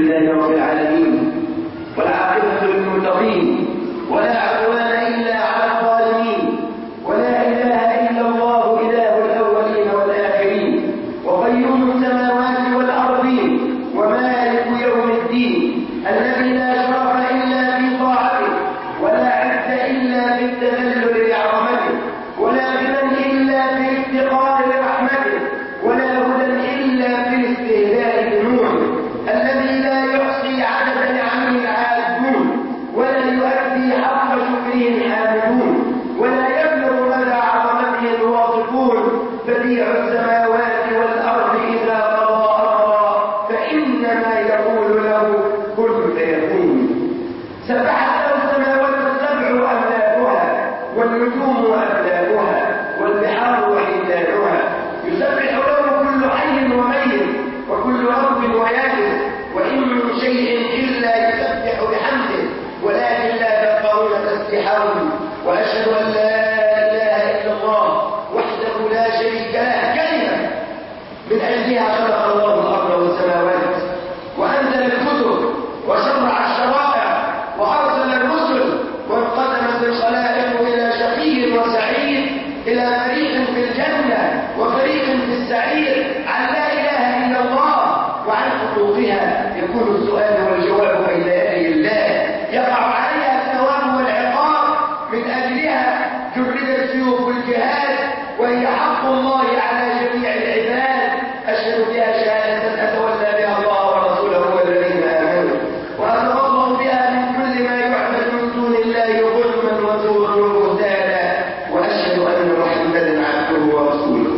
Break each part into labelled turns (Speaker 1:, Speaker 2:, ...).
Speaker 1: لله رب العالمين والعاقبة للمتقين ولا عدوان إلا على الظالمين ولا إله إلا الله إله الأولين والآخرين وقيوم السماوات والأرضين ومالك يوم الدين الذي لا شرف إلا في طاعته ولا عز إلا في التذلل لعظمته ولا غنى إلا في افتقار لرحمته ولا هدى إلا في الاستهلاء بنوره الذي لا يحصي عدد نعمه العادون ولا يؤدي حق شكره الحامدون ولا يبلغ مدى عظمته الواصفون بديع السماوات والأرض إذا قضى أمرا فإنما يقول له كن فيكون سبحت له السماوات السبع وأملاكها والنجوم وأفلاكها والبحار وحيتانها يسبح له كل حي وميت وكل رب ويابس وإن من شيء إلا يسبح بحمده ولكن لا تفقهون تسبحهم وأشهد أن لا إله إلا الله وحده لا شريك له كلمة من أجلها خلق الله الأرض والسماوات وأنزل الكتب وشرع الشرائع وأرسل الرسل وانقسمت الخلائق إلى شقي وسعيد إلى فريق في الجنة وفريق في السعير عن لا إله إلا الله وعن حقوقها يكون السؤال والجواب بين يدي الله يقع عليها الثواب والعقاب من أجلها جردت سيوف الجهاد وهي حق الله على جميع العباد أشهد بها شهادة أتولى بها الله ورسوله والذين آمنوا وأتغضب بها من كل ما يعبد من دون الله ظلما وزورا وبهتانا وأشهد أن محمدا عبده ورسوله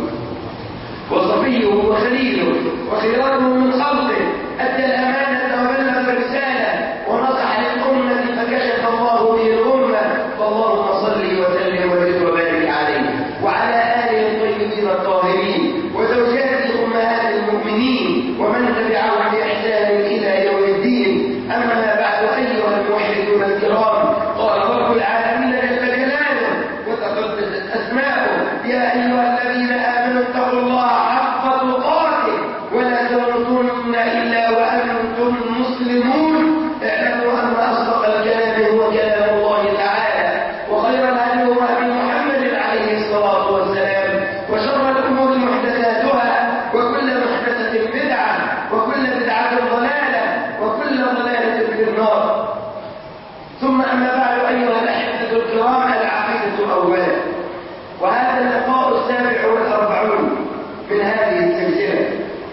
Speaker 1: وصفيه وخليله وخياره من خلقه أدى الأمانة وبلغ الرسالة ونصح للأمة فكشف الله به الأمة فاللهم صل وسلم وزد وبارك عليه وعلى آله الطيبين الطاهرين وزوجاته أمهات المؤمنين ومن تبعهم بإحسان إلى يوم الدين أما بعد أيها الموحدون الكرام قال رب العالمين جل جلاله وتقدست أسماؤه يا أيها الذين آمنوا اتقوا الله حق تقاته ولا تموتن إلا وأنتم مسلمون اعلموا أن أصدق الكلام هو كلام الله تعالى وخير الهدي هدي محمد عليه الصلاة والسلام وشر الأمور محدثاتها وكل محدثة بدعة وكل بدعة ضلالة وكل ضلالة في النار ثم أما بعد أيها الأحبة الكرام العقيدة أولا وهذا اللقاء السابع والأربعون من هذه السلسلة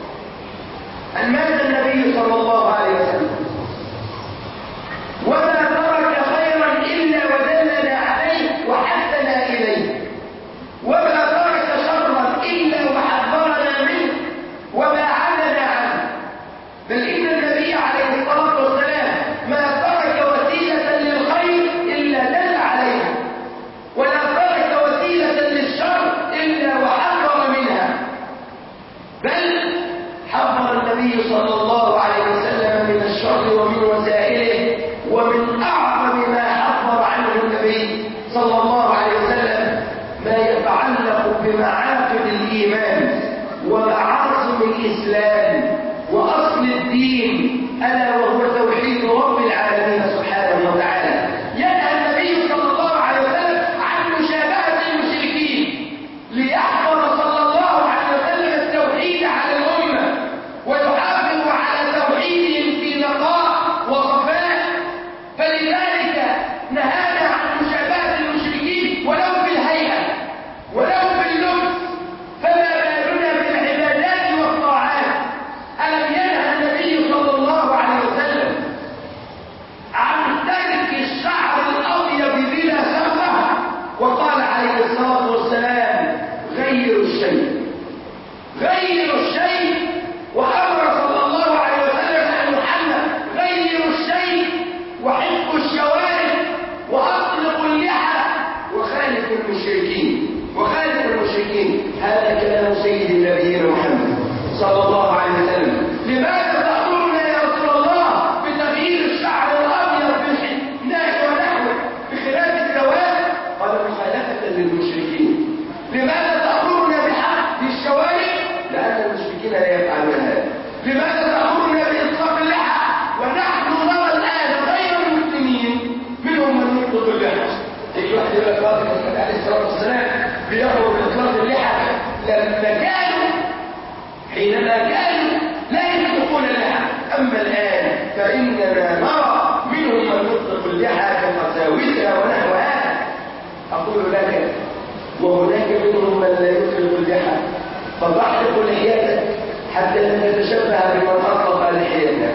Speaker 1: أن مات النبي صلى الله عليه وسلم وما ترك خيرا إلا ودلنا عليه وحثنا إليه وما ترك شرا إلا وحذرنا منه وما عدنا عنه بل إن النبي عليه الصلاة والسلام ما ترك وسيلة للخير إلا دل عليها ولا ترك وسيلة للشر إلا وحذر منها بل حذر النبي صلى الله عليه وسلم من الشر ومن وسائله ومن أعظم ما حذر عنه النبي صلى الله عليه وسلم ما يتعلق بمعاقد الإيمان ومعاصم الإسلام وأصل الدين ألا وهو توحيد رب العالمين سبحانه وتعالى ينهى النبي صلى الله عليه وسلم عن مشابهة المشركين ليحفظ صلى الله عليه وسلم التوحيد على الأمة ويحافظ على توحيدهم في نقاء وصفاء فلذلك نهانا عن مشابهة المشركين ولو في الهيئة ولو في اللبس فما بالنا بالعبادات والطاعات ألم ينهى النبي صلى الله عليه وسلم حينما كانوا لا يصدقون لها أما الآن فإننا نرى منهم من يطلق اللحى كقساوسها ونحو هذا أقول لك وهناك منهم من لا يطلق اللحى فضحك لحيتك حتى لا تتشبه بمن أطلق لحيتك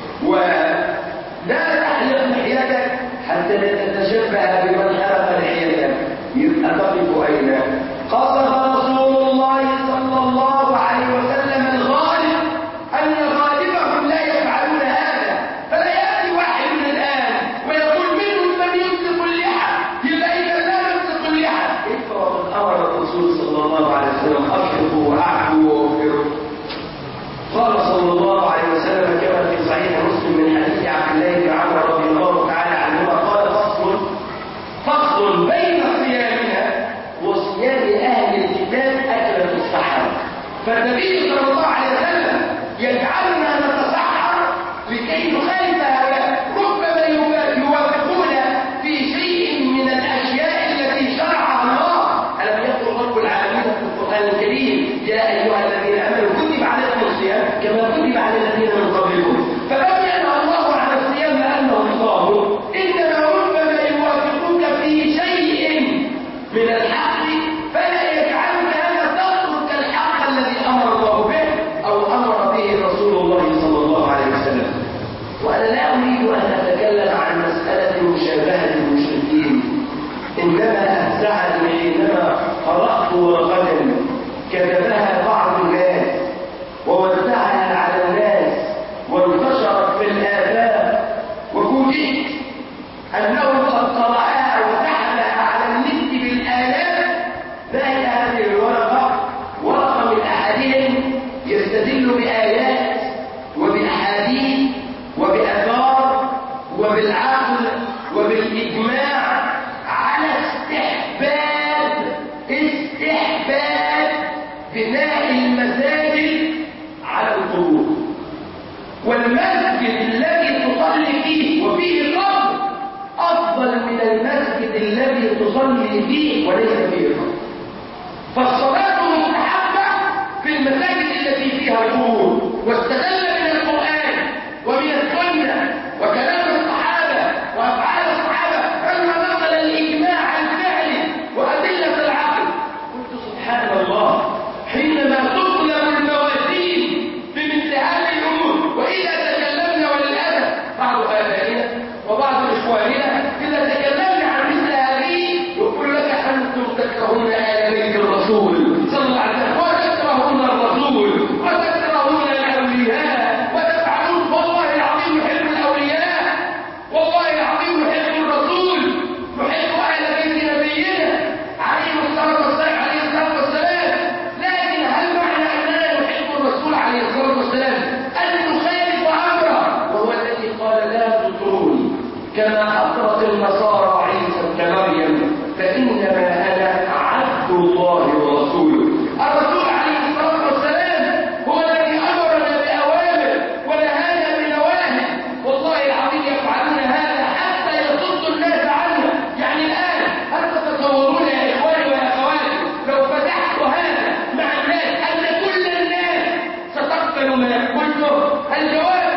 Speaker 1: ولا تحلق لحيتك حتى لا تتشبه بمن حلق لحيتك يبقى تقف أين قصد رسول الله صلى الله عليه وسلم الغالب أن غالبهم لا يفعلون هذا فلا يأتي واحد من الآن ويقول منهم من يطلق اللحى يبقى إذا لا يطلق اللحى كيف وقد أمر الرسول صلى الله عليه وسلم أشركوا وأعفوا واغفروا قال صلى الله عليه وسلم كما في صحيح مسلم من حديث عبد الله بن عمر رضي الله تعالى عنهما قال فصل فصل بين صيامنا وصيام اهل الكتاب اكله السحر فالنبي صلى الله عليه وسلم يجعلنا نتسحر لكي نخالف هؤلاء ربما يوافقون في شيء من الاشياء التي شرعها الله الم يقل رب العالمين في القران الكريم يا ايها الذين امنوا كتب عليكم الصيام كما كتب على الذين من قبلكم فلم ينهى الله عن الصيام لانهم صاموا انما ربما يوافقوك في شيء من الحق فلا يجعلك هذا تترك الحق الذي امر الله به او امر به رسول الله صلى الله عليه وسلم وانا لا اريد ان اتكلم عن مساله مشابهه المشركين انما افزعني حينما قرات ورقه كتبها بعض الناس ووزعها على الناس وانتشرت في الآفاق وفوجئت أنه قد قرأها وسحبها على النت بالآلاف ما هي هذه الورقة؟ ورقة من أحدهم يستدل بآيات وبأحاديث وبأثار وبالعقل وبالإجماع على استحباب استحباب بناء المساجد على القبور والمسجد الذي تصلي فيه وفيه القبر أفضل من المسجد الذي تصلي فيه وليس فيه القبر فالصلاة مستحبة في المساجد التي فيها القبور واستدل من القرآن ومن السنة وكلام الصحابة وأفعال الصحابة أن نقل الإجماع الفعلي وأدلة العقل قلت سبحان الله حينما تطلب الموازين بمثل هذه الامور واذا تكلمنا وللاسف بعض ابائنا وبعض اخواننا اذا تكلمنا عن مثل هذه يقول لك انتم تكرهون ال بيت الرسول صلى الله عليه وسلم وتكرهون الرسول وتكرهون الاولياء وتفعلون والله العظيم يحب الاولياء والله العظيم يحب الرسول يحب اهل بيت نبينا عليه الصلاه والسلام عليه الصلاه والسلام لكن هل معنى اننا نحب الرسول عليه الصلاه والسلام ان نخالف امره وهو الذي قال لا تطروني كما اطرت النصارى عيسى ابن مريم فانما انا عبد الله ورسوله الرسول عليه الصلاه والسلام هو الذي امرنا باوامر ونهانا بنواهي والله العظيم يفعلون هذا حتى يصد الناس عنه يعني الان هل تتصورون يا اخواني واخواتي لو فتحت هذا مع الناس ان كل الناس ستقبل ما قلته الجواب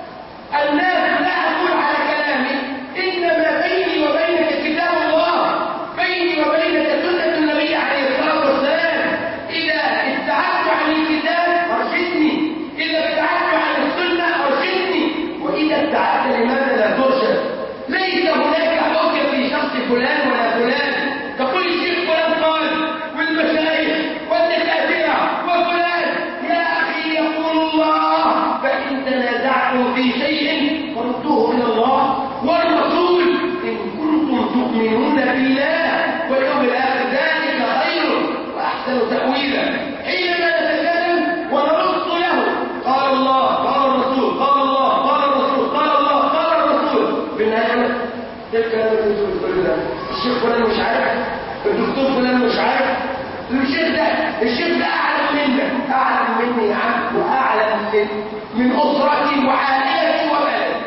Speaker 1: الناس لا اقول على كلامي انما بيني وبينك كتاب الله بيني وبينك سنه النبي عليه الصلاه والسلام اذا ابتعدت عن الكتاب ارشدني اذا ابتعدت عن السنه ارشدني واذا ابتعدت لماذا لا ترشد ليس هناك حجه في شخص فلان ولا فلان تقول الشيخ فلان قال والمشايخ والدكاتره وفلان يا اخي يقول الله فان تنازعتم في شيء فردوه الى الله والرسول ان كنتم تؤمنون بالله واليوم الاخر ذلك خير واحسن تاويلا حينما نتكلم ونرد له قال الله قال الرسول قال الله قال الرسول قال الله قال الرسول بالنهايه تلك التي تقول ده الشيخ فلان مش عارف الدكتور فلان مش عارف الشيخ ده الشيخ ده اعلم منك اعلم مني يا عم واعلم من من اسرتي وعائلتي وبلدي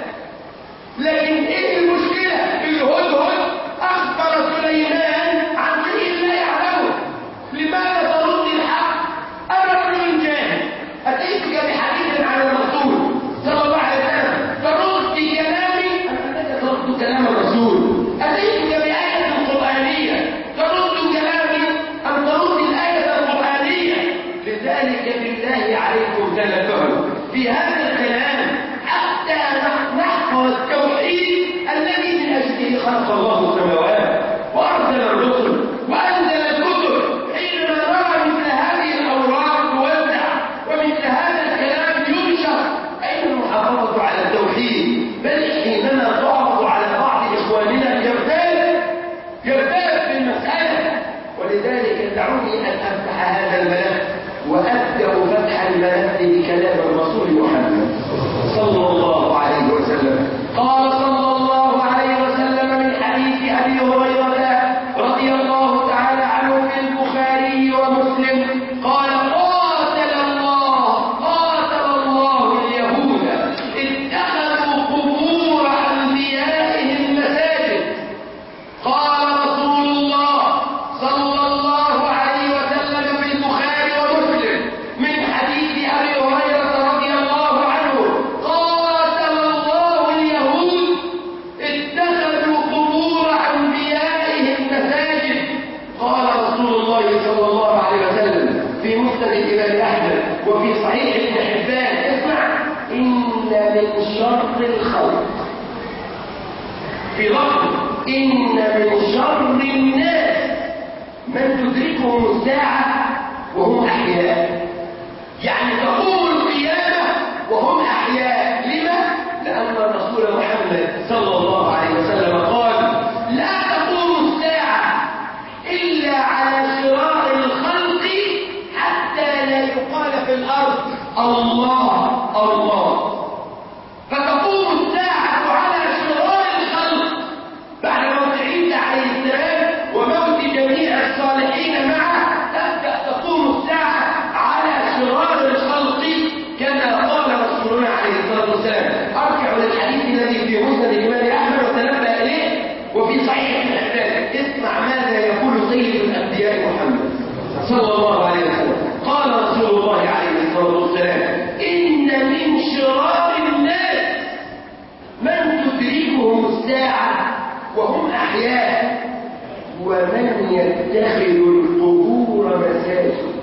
Speaker 1: لكن ايه المشكله الهدهد اخبر سليمان عن شيء لا يعلمه لماذا ترد الحق انا رجل جاهل المنبه بكلام الرسول محمد صلى الله عليه وسلم قال صلى الله عليه وسلم من حديث ابي هريره رضي الله تعالى عنه في البخاري ومسلم قال قاتل الله قاتل الله اليهود اتخذوا قبور انبيائهم مساجد قال رسول الله صلى الله عليه وسلم في البخاري ومسلم من حديث ابي هريره رضي الله عنه قاتل الله اليهود اتخذوا قبور انبيائهم مساجد قال رسول الله صلى الله عليه وسلم في مسند الامام احمد وفي صحيح ابن حبان اسمع ان من شر الخلق في لفظ إن من شر الناس من تدركهم الساعة وهم أحياء يعني تقوم القيامة وهم أحياء لما؟ لأن الرسول محمد صلى الله عليه وسلم قال لا تقوم الساعة إلا على شرار الخلق حتى لا يقال في الأرض الله الله فتقوم الساعة على شرار الخلق بعد موت عيسى عليه السلام وموت جميع الصالحين معه تبدأ تقوم الساعة على شرار الخلق كما قال رسولنا عليه الصلاة والسلام أرجع للحديث الذي في مسند الإمام أحمد وتنبأ إليه وفي صحيح ابن حبان اسمع ماذا يقول سيد الأنبياء محمد صلى الله عليه وسلم قال رسول الله عليه الصلاة والسلام إن من شرار الناس من تدركهم الساعة وهم أحياء ومن يتخذ القبور مساجد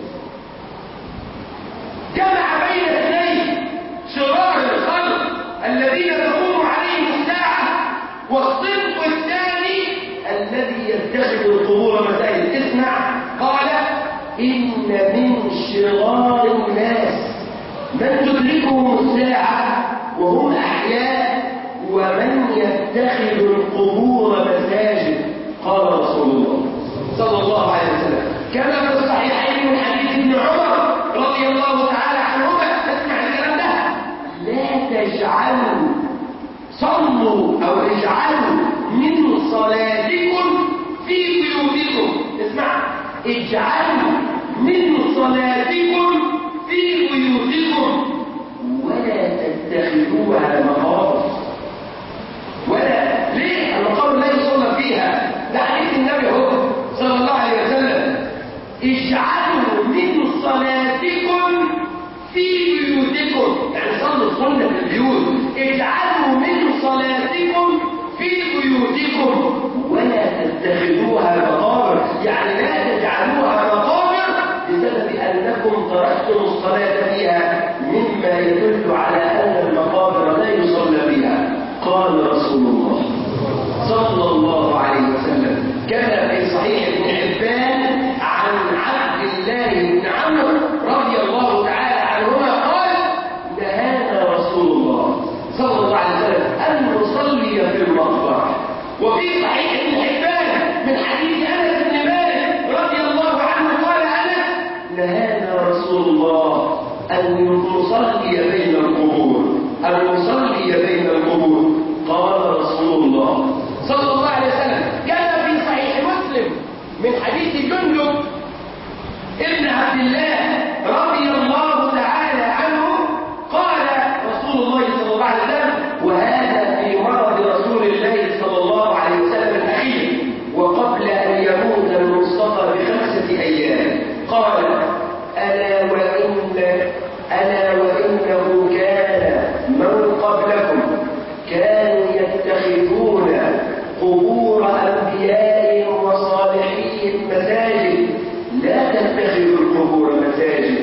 Speaker 1: جمع بين اثنين شرار الخلق الذين تقوم عليهم الساعة والصنف الثاني الذي يتخذ القبور مساجد اسمع قال إن من شرار الناس من تدركهم الساعة وهم أحياء ومن يتخذ القبور مساجد قال رسول الله صلى الله عليه وسلم كما في الصحيحين من حديث ابن عمر رضي الله تعالى عنهما اسمع الكلام ده لا تجعلوا صلوا او اجعلوا من صلاتكم في بيوتكم اسمع اجعلوا من صلاتكم في بيوتكم ولا تتخذوها مقابر ولا ليه المقابر لا يصلى فيها ده حديث النبي هو صلى الله عليه وسلم اجعلوا من صلاتكم في بيوتكم يعني صلوا السنه في البيوت اجعلوا من صلاتكم في بيوتكم ولا تتخذوها مقابر يعني لا تجعلوها مقابر بسبب انكم تركتم الصلاه فيها مما يدل على ان المقابر لا يصلى فيها قال رسول الله صلى الله عليه وسلم كما في صحيح ابن حبان عن عبد الله بن عمرو رضي الله تعالى عنهما قال نهانا رسول الله صلى الله عليه وسلم ان نصلي في المقبره وفي صحيح ابن حبان من حديث انس بن مالك رضي الله عنه قال انس نهانا رسول الله ان نصلي بين القبور ان نصلي بين القبور قال رسول الله صلى الله عليه وسلم كما في صحيح مسلم من حديث جندب ابن عبد الله رضي الله تعالى عنه قال رسول الله صلى الله عليه وسلم وهذا في مرض رسول الله صلى الله عليه وسلم الاخير وقبل ان يموت المصطفى بخمسه ايام قال الا وان الا وانه كان من قبلكم كانوا يتخذون قبور أنبيائهم وصالحيهم مساجد لا تتخذوا القبور مساجد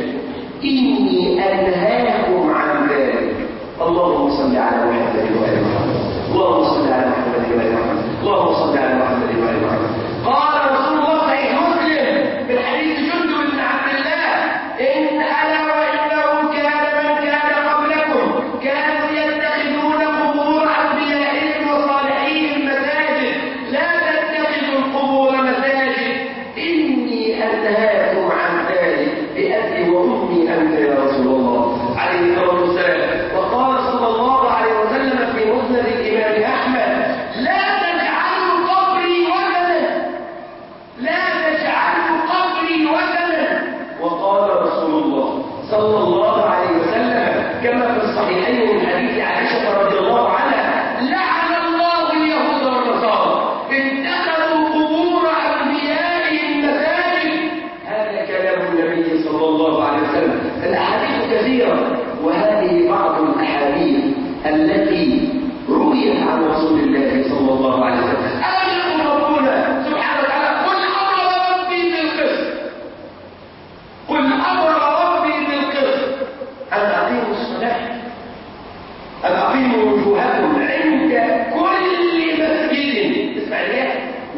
Speaker 1: إني أنهاكم عن ذلك اللهم صل على محمد وآل محمد اللهم صل على محمد وآل محمد اللهم صل على محمد وآل محمد قال رسول الله صحيح مسلم في حديث جندب بن عبد الله إن ألا وإنه كان من كان قبلكم كانوا يتخذون قبور أنبيائهم وصالحيهم مساجد لا تتخذوا القبور مساجد إني أنهاكم عن ذلك بأبي وأمي أنت يا رسول الله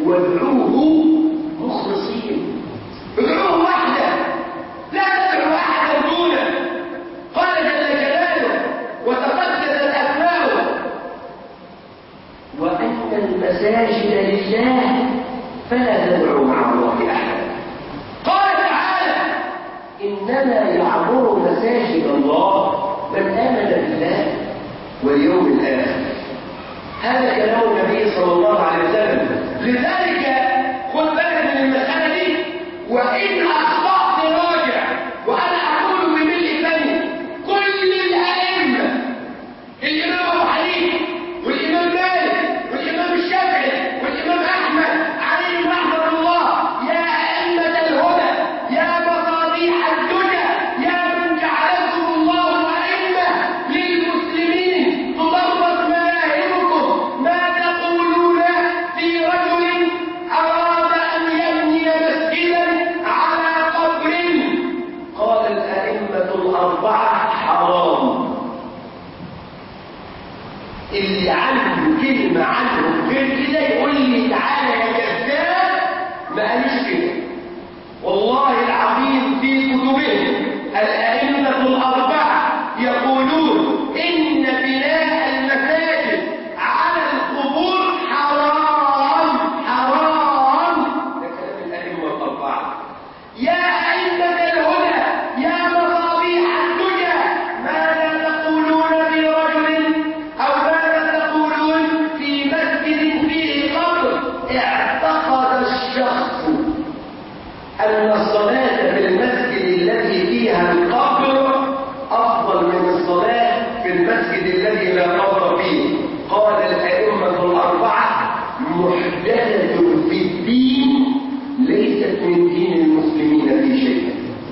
Speaker 1: وادعوه مخلصين ادعوه وحده لا تدعو احدا دونه قال جل جلاله وتقدست اسماؤه وان المساجد لله فلا تدعوا مع الله احدا قال تعالى انما يعمر مساجد الله من امن بالله واليوم الاخر هذا كلام النبي صلى الله عليه وسلم لذلك خذ بالك من المساله دي وان اخطات راجع وانا اقول بملء فمي كل الائمه الامام ابو حنيفه والامام مالك والامام الشافعي والامام احمد عليهم رحمه الله يا ائمه الهدى يا مصابيح الدجى يا من جعلكم الله ائمه للمسلمين تضبط مذاهبكم ما تقولون في رجل اراد ان يبني مسجدا على قبر قال الائمه الاربعه حرام اللي عنده كلمة عنه غير كده يقول لي تعالى يا كذاب ما قالش كده والله العظيم في كتبهم الأئمة الأربعة يقولون إن بناء المساجد على القبور حرام حرام ده كلام الأئمة الأربعة يا أئمة الهدى يا مصابيح الدجى ماذا تقولون في رجل أو ماذا تقولون في مسجد فيه قبر اعتقد الشخص أن الصلاة في المسجد الذي فيها القبر أفضل من الصلاة في المسجد الذي لا قبر فيه قال الأئمة الأربعة محدثة في الدين ليست من دين المسلمين في شيء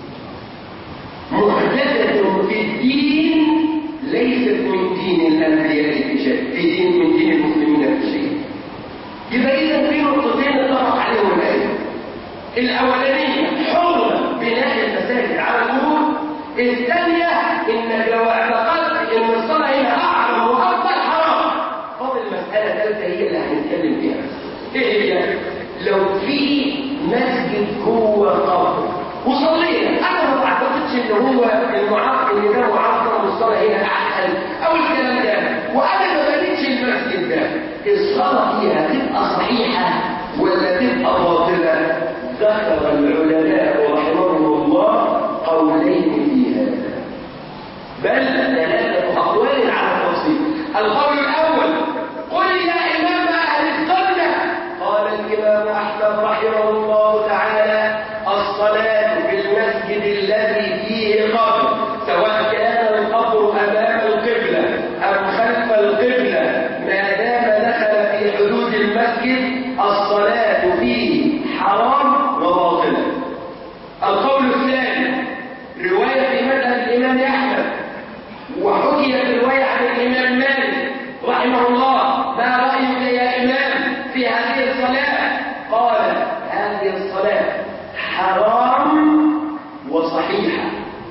Speaker 1: محدثة في الدين ليست من دين الأنبياء في شيء في دين من دين المسلمين في شيء يبقى إذا في نقطتين اتفق عليهم الآية الأولانية حرمة بناء المساجد على القبور الثانية إنك لو اعتقدت إن الصلاة هنا أعظم وأفضل حرام فاضل مسألة ثالثة هي اللي هنتكلم فيها إيه هي؟ لو في مسجد جوه قبر وصلينا أنا ما بعتقدش إن هو المعاق إن ده معاصر والصلاة هنا أحسن أو الكلام ده وأنا ما بنيتش المسجد ده الصلاة فيها تبقى صحيحة ولا تبقى باطلة ذكر العلماء رحمهم الله قولين في هذا بل ثلاثة أقوال على التفصيل القول الأول قل يا إمام أهل السنة قال الإمام أحمد رحمه الله تعالى الصلاة في المسجد الذي فيه قبر سواء كان القبر أمام القبلة أم خلف القبلة ما دام دخل في حدود المسجد الصلاة فيه حرام وباطلة القول الثاني رواية في مذهب الإمام أحمد وحكيت رواية عن الإمام مالك رحمه الله ما رأيك يا إمام في هذه الصلاة قال هذه الصلاة حرام وصحيحة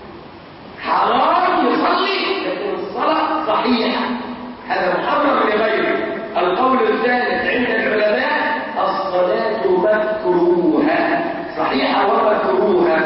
Speaker 1: حرام يصلي لكن الصلاة صحيحة هذا محرم لغيره القول الثالث عند العلماء الصلاة مكروهة صحيحة ومكروهة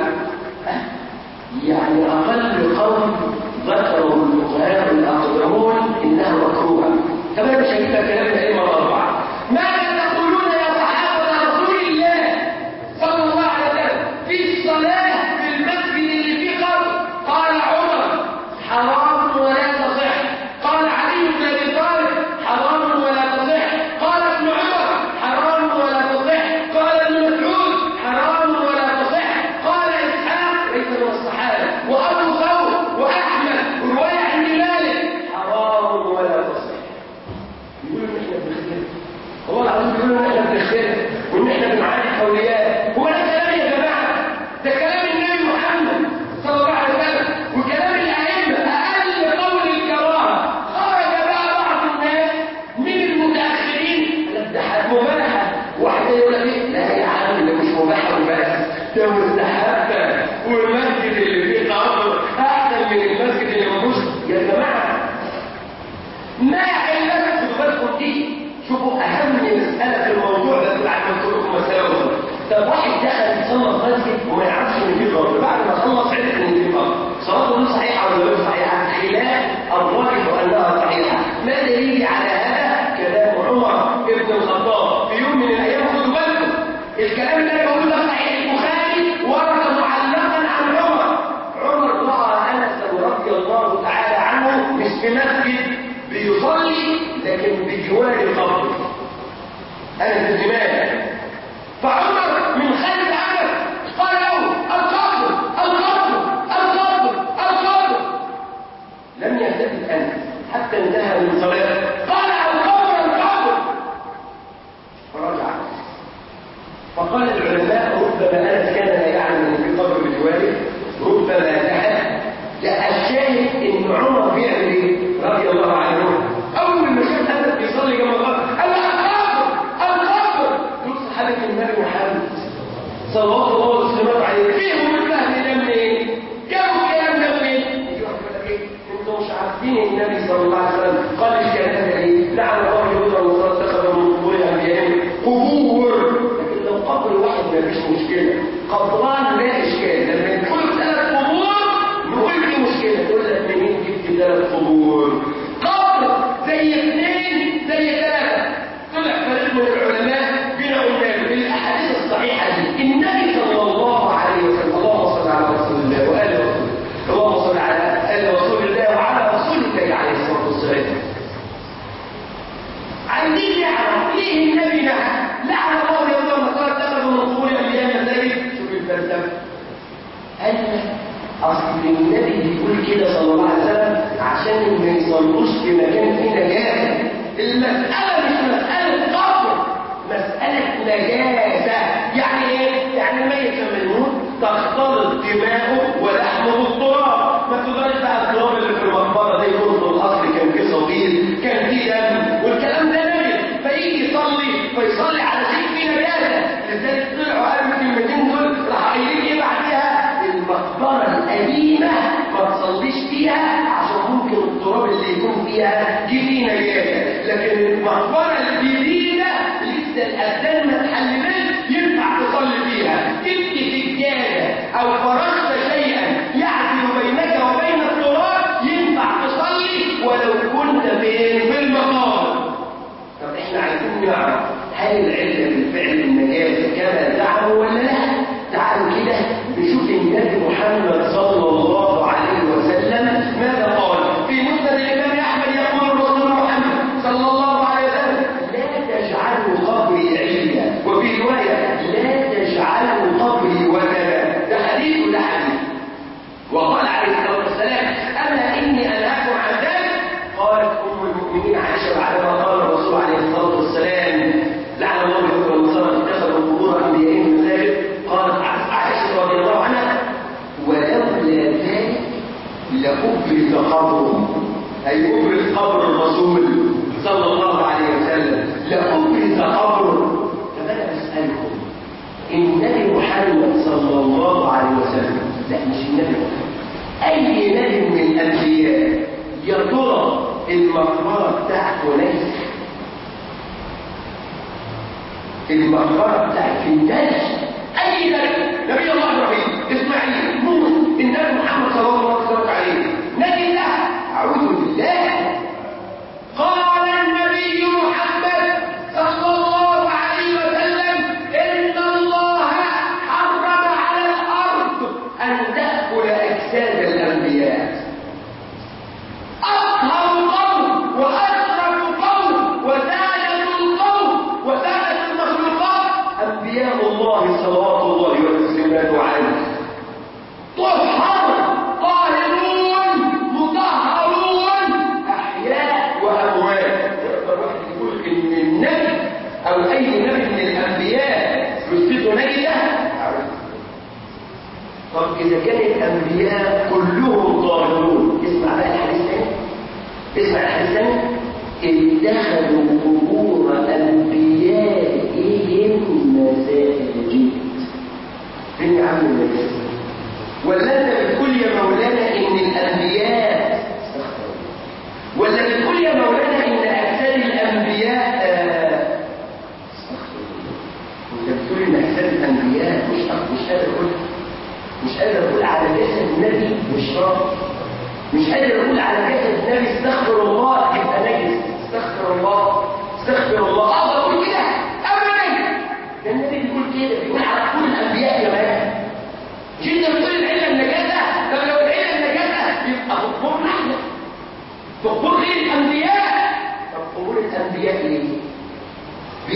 Speaker 1: يعني أقل قول ذكره الفقهاء الأقدمون إنها مكروهة طب أنا مش هجيب لك كلام الأئمة الأربعة ماذا تقولون يا صحابة رسول الله صلى الله عليه وسلم في الصلاة في المسجد اللي فيه قبر قال عمر حرام ولا تصح قال علي بن أبي طالب حرام ولا تصح قال ابن عمر حرام ولا تصح قال ابن مسعود حرام ولا تصح قال إسحاق ليس من الصحابة وأبو ثور وأحمد ورواية عن مالك حرام ولا تصح يقولوا إن إحنا بنختلف هو العظيم بيقولوا إن إحنا بنختلف وإن إحنا بنعادي أولياء هو ده كلام يا جماعة ده كلام النبي محمد صلى الله عليه وسلم وكلام الأئمة أقل قول الكراهة خرج بقى بعض الناس من المتأخرين ده مباحة واحد يقول لك إيه؟ لا يا عم ده مش مباحة وبس ده مستحبة والمسجد اللي فيه قبر أحسن من المسجد اللي مفيهوش يا جماعة ما علتك خد بالكم دي شوفوا أهم مسألة في الموضوع ده بعد ما تقول طب واحد دخل يصلي مسجد وما يعرفش ان في قبر بعد ما خلص عرف ان في قبر صلاته دي صحيحه ولا غير صحيحه خلاف الراجح انها صحيحه ما دليل على هذا كلام عمر بن الخطاب في يوم من الايام خدوا بالكم الكلام اللي انا بقوله ده صحيح البخاري ورد معلقا عن عمر عمر راى انس رضي الله تعالى عنه مش في مسجد بيصلي لكن بجوار القبر انس بن مالك فعمر من خلف انس قال له القبر القبر القبر القبر لم يلتفت انس حتى انتهى من صلاته قال القبر القبر فرجع فقال العلماء ربما انس كان لا يعلم ان في قبر بجواره ربما جهل لا الشاهد ان عمر بيعمل ايه رضي الله عنه اول ما شاف انس بيصلي جنب القبر قال له القبر القبر دول صحابه النبي محمد صلوات الله وسلامه عليه فيهم الفهم ده منين جابوا الكلام ده منين يجي واحد يقول لك ايه انتوا مش عارفين النبي صلى الله عليه وسلم قال الكلام ده ايه لعن الله اليهود والنصارى اتخذوا من قبور انبيائهم قبور لكن لو قبر واحد ما فيش مشكله قبران لا اشكال لما يدخلوا ثلاث قبور نقول في مشكله تقول لك منين جبت ثلاث قبور قبر زي اثنين زي ثلاثه طلع فريق من العلماء بنا قلنا بالاحاديث الصحيحه دي النبي صلى الله عليه وسلم اللهم صل على رسول الله وال رسول الله اللهم صل على ال رسول الله وعلى رسولك عليه الصلاه والسلام عايزين نعرف ليه النبي نهى لعن الله يوم النصارى اتخذوا من قبور انبياء مساجد شوف الفلسفه قال لك اصل النبي بيقول كده صلى الله عليه وسلم عشان ما يصلوش في مكان فيه نجاسه المساله مش مساله قبر مساله نجاسه يعني ايه يعني الميت لما يموت تختلط دماغه ولحمه بالتراب ما تقدرش بقى التراب اللي في المقبره ده يكون في الاصل كان فيه صديد كان فيه دم والكلام ده نجس فيجي يصلي فيصلي على شيء فيه نجاسه لذلك طلعوا قالوا الكلمتين دول راح قايلين ايه بعدها المقبره القديمه ما تصليش فيها عشان ممكن التراب اللي يكون فيها دي فيه نجاسه لكن المقبره الجديده لسه الابدان ما اتحللتش ينفع تصلي فيها جبت سجاده او فرشت شيئا يعدل بينك وبين التراب ينفع تصلي ولو كنت فين في المقام طب احنا عايزين نعرف هل العله بالفعل النجاسه كما زعموا ولا لا تعالوا كده نشوف النبي محمد صلى الله عليه وسلم ماذا قال في مسند الامام احمد يقول الرسول محمد صلى الله عليه وسلم لا تجعلوا قبري عيدا وفي روايه لا تجعلوا قبري وثنا ده حديث وده حديث وقال عليه الصلاه والسلام اما اني انهاكم عن ذلك قالت ام المؤمنين عائشه بعدما قال الرسول عليه الصلاه والسلام لعن الله اليهود والنصارى اتخذوا قبور انبيائهم مساجد قالت عائشه رضي الله عنها ولولا ذلك لأبرز قبره أي أبرز قبر الرسول صلى الله عليه وسلم لأبرز قبره فأنا أسألكم النبي محمد صلى الله عليه وسلم لا مش النبي محمد أي نبي من الأنبياء يا ترى المقبرة بتاعته ليس المقبرة بتاعت الناس أي نبي نبي الله إبراهيم إسماعيل موسى النبي محمد صلى الله عليه وسلم نبي الله أعوذ بالله قال النبي محمد صلى الله عليه وسلم إن الله حرم على الأرض أن تأكل أجساد الأنبياء أطهر قوم وأشرف قوم وسادة القوم وسادة المخلوقات أنبياء الله صلوات الله وسلامه عليه طهر طاهرون مطهرون أحياء وأموات يقدر واحد يقول إن النبي أو أي نبي من الأنبياء يثبت نجدة طب إذا كان الأنبياء كلهم طاهرون اسمع بقى الحديث تاني اسمع الحديث تاني اتخذوا قبور أنبيائهم مساجد فين يا عم المجلس ولا انت بتقول يا مولانا ان الانبياء ولا بتقول يا مولانا ان اجساد الانبياء آه، ولا بتقول ان اجساد الانبياء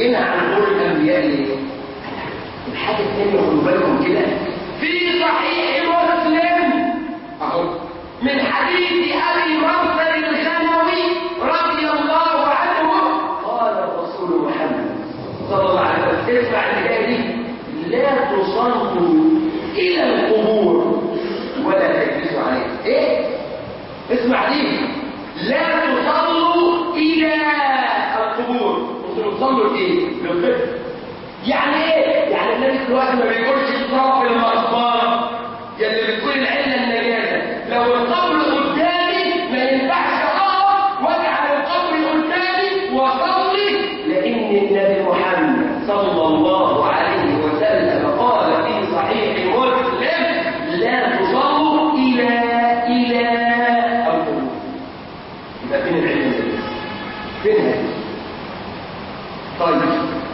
Speaker 1: ينهى عن قول الانبياء ليه؟ الحاجه الثانيه خدوا بالكم كده في صحيح مسلم اهو من حديث ابي مرثد الغنوي رضي الله عنه قال الرسول محمد صلى الله عليه وسلم اسمع الحكايه دي لا تصلوا الى القبور ولا تجلسوا عليها ايه اسمع دي لا تصلوا الى القبور انتوا تصلوا ايه للقبر يعني ايه يعني النبي دلوقتي ما بيقولش اضرب المقبره يلي بتقول العله النجاسه لو القبر قدامي ما ينفعش اقف واجعل القبر قدامي واصلي لان النبي محمد صلى الله عليه وسلم قال في صحيح مسلم لا تصلوا الى الى القبور يبقى فين العلم فين هذه طيب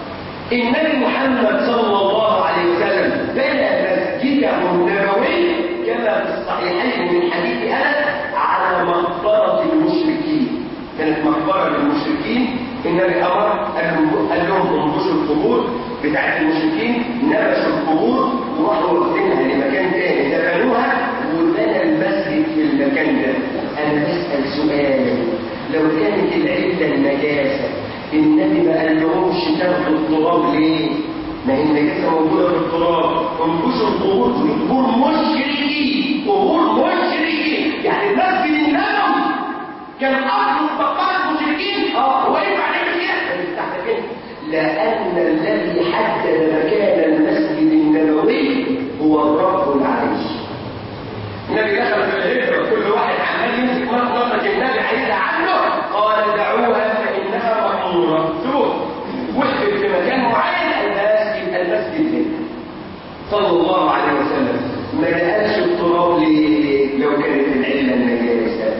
Speaker 1: النبي محمد صلى الله عليه وسلم بنى مسجده النبوي كما في الصحيحين من حديث انس على مقبره المشركين كانت مقبره للمشركين النبي امر قال لهم انبشوا القبور بتاعت المشركين نبشوا القبور وراحوا واخدينها لمكان تاني دفنوها وبنى المسجد في المكان ده انا بسال سؤال لو كانت العله النجاسه النبي ما قال لهمش تاخدوا التراب ليه؟ ما هي النجاسه موجوده في التراب انبشوا القبور في قبور مشركين قبور مشركين يعني المسجد النبوي كان اصل مقبره مشركين اه هو ينفع نعمل كده؟ تحت كده لان الذي حدد مكان المسجد النبوي هو الرب العلي النبي دخل في الهجره كل واحد عمال يمسك مصدر النبي عايزها عنه قال دعوها فانها مأمورة شوف وقف في مكان معين المسجد المسجد هنا صلى الله عليه وسلم ما لقاش التراب ليه لو كانت العله النجاسه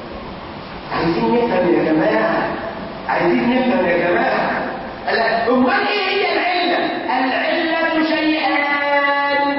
Speaker 1: عايزين نفهم يا جماعه عايزين نفهم يا جماعه لا امال ايه هي العله العله شيئان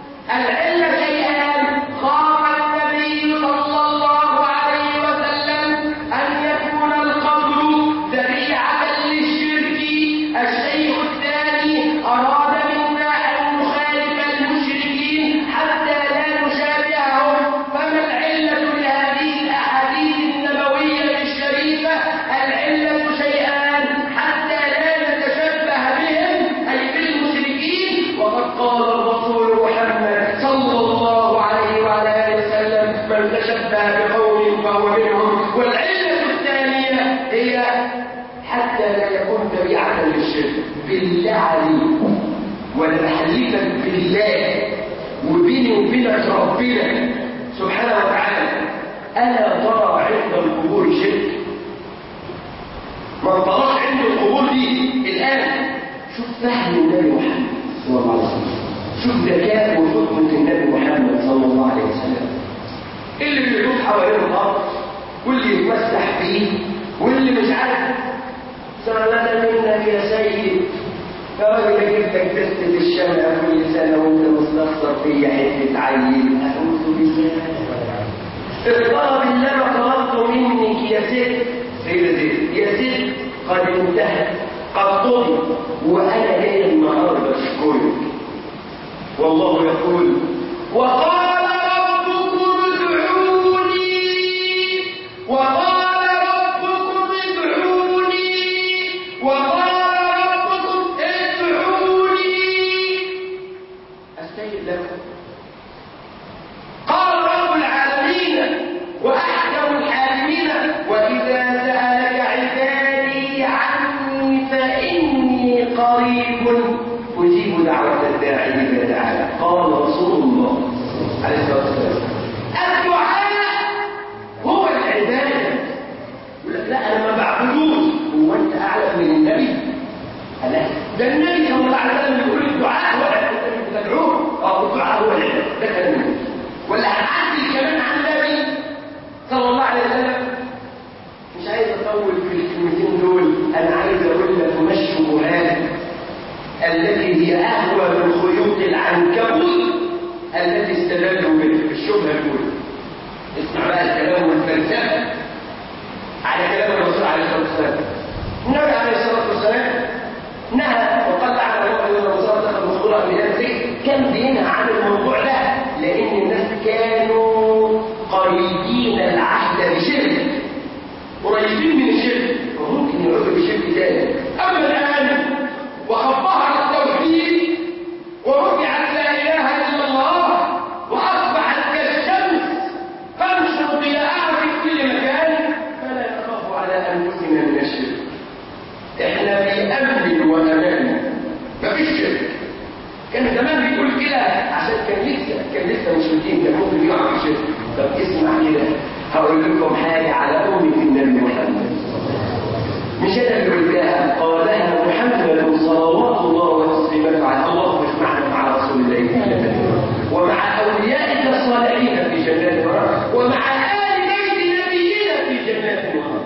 Speaker 1: العله شيئان خاف النبي صلى الله عليه وسلم ان يكون القبر ذريعه للشرك الشيء الثاني اراد منا ان نخالف المشركين حتى لا نشابههم فما العله لهذه الاحاديث النبويه الشريفه العله شيئان حتى لا نتشبه بهم اي بالمشركين وقد قال الرسول محمد صلى الله عليه وعلى اله وسلم من تشبه بقوم فهو منهم والعله الثانيه هي حتى لا يكون ذريعه للشرك بالله عليك وانا بحلفك بالله وبيني وبينك ربنا سبحانه وتعالى الا ترى عند القبور شرك ما انطلقش عند القبور دي الان شوف فهم النبي محمد صلى الله عليه وسلم شوف ذكاء وفطنة النبي محمد صلى الله عليه وسلم اللي بيعوز حوالين الارض واللي يتمسح فيه واللي مش عارف سلامة منك يا سيد يا راجل اجيب لك دستة الشمع كل سنة وانت مستخسر فيا حتة عيل اعوذ بالله الطلب اللي انا طلبته منك يا ست سيدة زيد يا ست قد انتهت قد قضي وانا جاي النهارده اشكرك والله يقول وقال ربكم ادعوني وقال ربكم ادعوني وقال ربكم ادعوني استجب لكم قال رب العالمين واحكم الحاكمين واذا سالك عبادي عني فاني قريب اجيب دعوه الداعي اذا دعا قال رسول الله عليه الصلاه والسلام الدعاء هو العباده يقول لك لا انا ما بعبدوش هو انت اعلم من النبي لا ده النبي صلى الله عليه وسلم يقول الدعاء هو العباده تدعوه اه الدعاء هو العباده ده كلام النبي ولا هنعدي كمان عن النبي صلى الله عليه وسلم مش عايز اطول في الكلمتين دول انا عايز اقول لك ما الشبهات التي هي اهوى من خيوط العنكبوت التي استدلوا به الشبهه الاولى اسمع بقى الكلام والفلسفه على كلام الرسول عليه الصلاه والسلام النبي عليه الصلاه والسلام النبيين كان ممكن يقع في شرك طب اسمع كده هقول لكم حاجه على امه النبي محمد مش انا اللي قلتها قالها محمد صلوات الله وتسليماته على الله مش معنا مع رسول الله في جنة ومع اوليائك الصالحين في جنات النار ومع ال بيت نبينا في جنات النار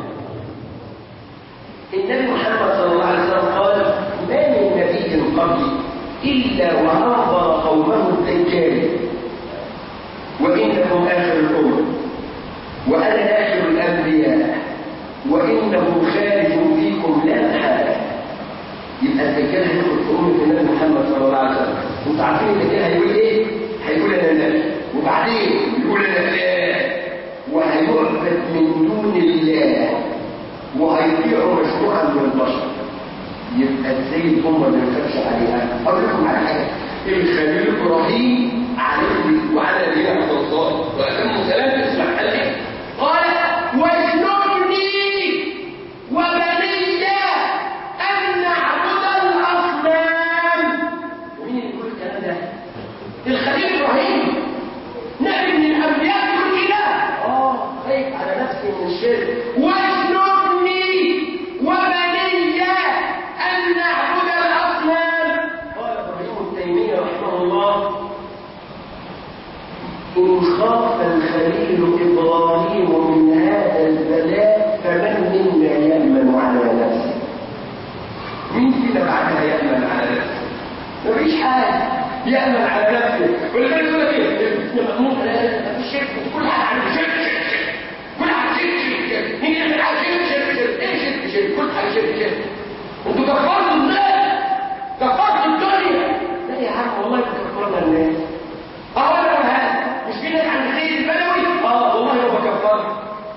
Speaker 1: النبي محمد صلى الله عليه وسلم قال ما من نبي قبلي الا وانظر قومه الدجال وانكم اخر الامم وانا اخر الانبياء وانه خالف فيكم لا محاله يبقى الدجال هيدخل في امه النبي محمد صلى الله عليه وسلم انتوا عارفين الدجال هيقول ايه؟ هيقول انا نبي وبعدين يقول انا اله وهيعبد من دون الله وهيطيع مشروعا من البشر يبقى ازاي الامه ما يخافش عليها اقول لكم على حاجه الخليل ابراهيم عليه وعلى نبينا الله واتم سلام اسمع عليه قال واجنبني وبني ان نعبد الاصنام مين اللي يقول الكلام ده الخليل ابراهيم نبي من الانبياء يقول كده اه خايف على نفسي من الشرك واجنبني وبني ان نعبد الاصنام قال ابراهيم التيميه رحمه الله إن خاف الخليل إبراهيم من هذا البلاء فمن منا يأمن على نفسه مين فينا بعدها يأمن على نفسه مفيش حاجة يأمن على نفسه ولذلك يقول لك ايه مأمون على الشرك كل حاجة عنده شرك شرك شرك كل حاجة شرك شرك شرك مين يعمل حاجة شرك شرك شرك ايه شرك شرك كل حاجة شرك شرك انتوا كفرتوا الناس كفرتوا الدنيا لا يا عم والله كفرنا الناس اهو انا هذا مش في ناس عند سيد البدوي اه والله هو كفار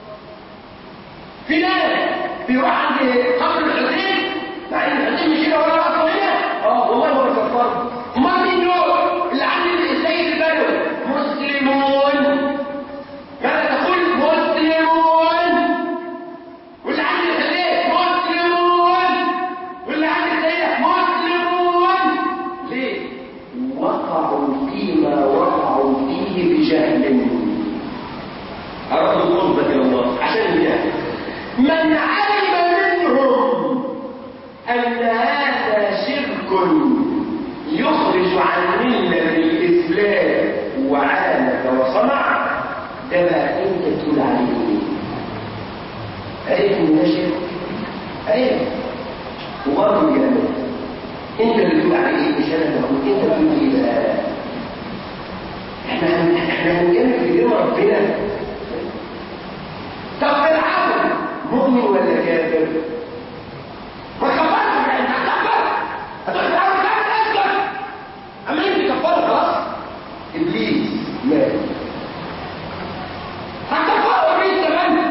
Speaker 1: في ناس بيروح عند قبر الحسين مع ان الحسين مش كده ولا اصلا هنا اه والله هو كفار امال مين دول اللي عند السيد البدوي مسلمون ماذا تقول مسلمون واللي عند الحسين مسلمون واللي عند السيدة مسلمون ليه وقعوا فيما وقعوا فيه بجهل أرادوا القربة إلى الله عشان الجهل من علم منهم أن هذا شرك يخرج عن ملة الإسلام وعانى وصنع ده بقى أنت تقول عليه إيه؟ عرف إن ده شرك عرف وبرضه جامد انت اللي تقول عليه مش انا اللي بقول انت بتقول ايه بقى احنا هن- احنا هنجامل في دين ربنا طب فرعون مؤمن ولا كافر؟ ما كفرش يعني هتكفر هتقول فرعون كافر اسكت اما انت كفرت خلاص ابليس مات هتكفروا ابليس كمان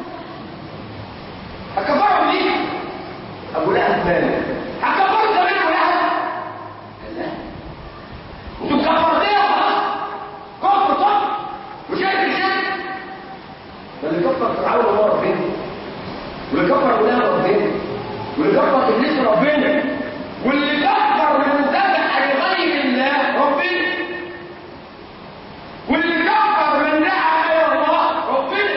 Speaker 1: هتكفروا ابليس ابو لهب مات هتكفروا كمان ابو لهب لا انتوا كفرتيها خلاص كفر كفر وشرك شرك فاللي كفر فرعون هو ربنا واللي كفر ابو لهب ربنا واللي كفر ابليس ربنا واللي كفر من ذبح لغير الله ربنا واللي كفر من دعا غير الله ربنا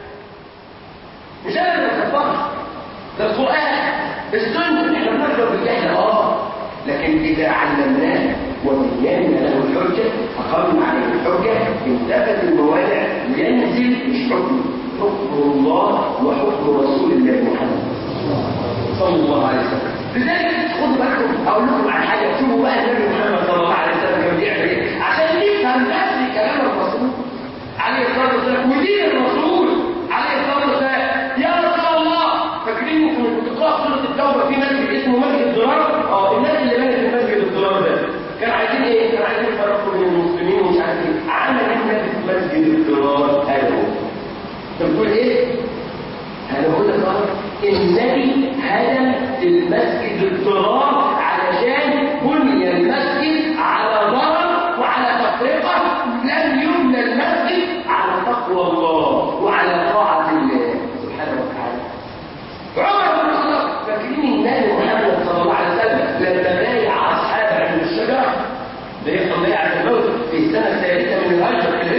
Speaker 1: مش انا اللي بكفرش ده القران السنه احنا بنكفر بالجهل اه لكن اذا علمناه وبينا له الحجه اقمنا عليه الحجه انتفت الموانع ينزل مش حكم حكم الله وحكم رسول الله محمد صلى الله عليه وسلم لذلك خدوا بالكم اقول لكم على حاجه شوفوا بقى النبي محمد صلى الله عليه وسلم كان بيعمل ايه عشان نفهم بس كلام الرسول عليه الصلاه والسلام ودين الرسول عليه الصلاه والسلام يا رسول الله فاكرين انتم بتقرأوا سوره التوبه في مسجد اسمه مسجد الضرار اه الناس اللي بنت المسجد الضرار ده كانوا عايزين ايه؟ كانوا عايزين يفرقوا بين المسلمين ومش عارف ايه عمل النبي في مسجد الضرار ايوه انت بتقول ايه؟ انا بقول لك اه النبي هدم المسجد الضرار علشان بني المسجد على ضرر وعلى تفرقه لم يبنى المسجد على تقوى الله وعلى طاعه الله سبحانه وتعالى عمر بن الخطاب فاكرين النبي محمد صلى الله عليه وسلم لما بايع اصحابه عند الشجره ده يحصل بايع الموت في السنه الثالثه من الهجره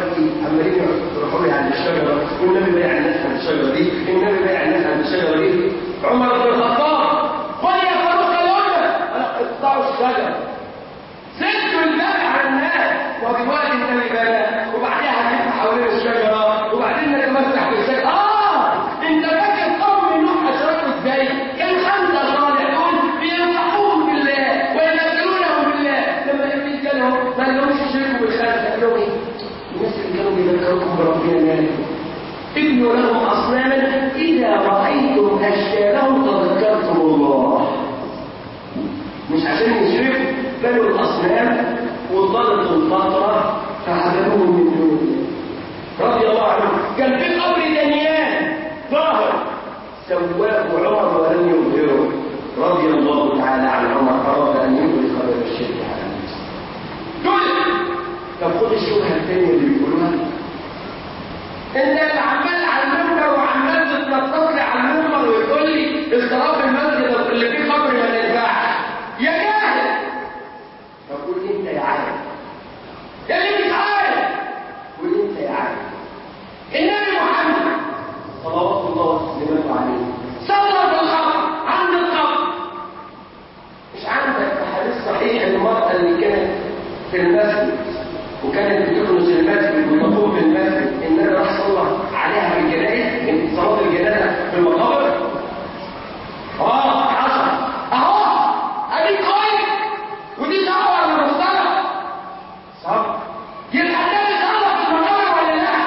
Speaker 1: دلوقتي عمالين يروحوا لي عند الشجره والنبي بايع الناس عند الشجره دي النبي بايع الناس عند الشجره دي عمر بن الخطاب قل يا فاروق الامه اقطعوا الشجره سدوا الباب على الناس ودلوقتي النبي بنى وبعدها هتلف حوالين الشجره وبعدين نتمسح بالشجره اه انت فاكر قوم نوح اشركوا ازاي؟ كان خمسه صالحون بينصحوهم بالله ويذكرونهم بالله لما ابليس جالهم ما لهمش شركوا بالخمسه قال لهم ايه؟ الناس اللي كانوا بيذكروكم بربنا مالك ابنوا لهم اصناما اذا رايتم اشكالهم تذكرتم الله مش عشان يشركوا بنوا الاصنام وضلت الفتره فعبدوهم من دون الله رضي الله عنه كان في قبر دانيال ظاهر سواه عمر ولم يظهره رضي الله تعالى عن عمر اراد ان يغلق باب الشرك على الناس دول طب خد الشبهه الثانيه اللي بيقولوها انت اللي عمال على المنبر وعمال تتنطط لي على المنبر وتقول لي اضطراب المسجد اللي فيه قبر ما ينفعش يا جاهل طب قول انت يا عالم يا اللي مش عارف قول انت يا عالم النبي محمد صلوات الله وسلامه عليه صلى بالخبر عند الخبر مش عندك حديث صحيح المرأة اللي كانت في المسجد وكانت بتكنس المسجد وتقوم بالمسجد النبي راح صلى عليها في الجنائز صلاة الجنازة في المقابر اه حصل اهو ادي كويس ودي دعوة من الصلاة صح يبقى النبي صلى في المقابر ولا لا؟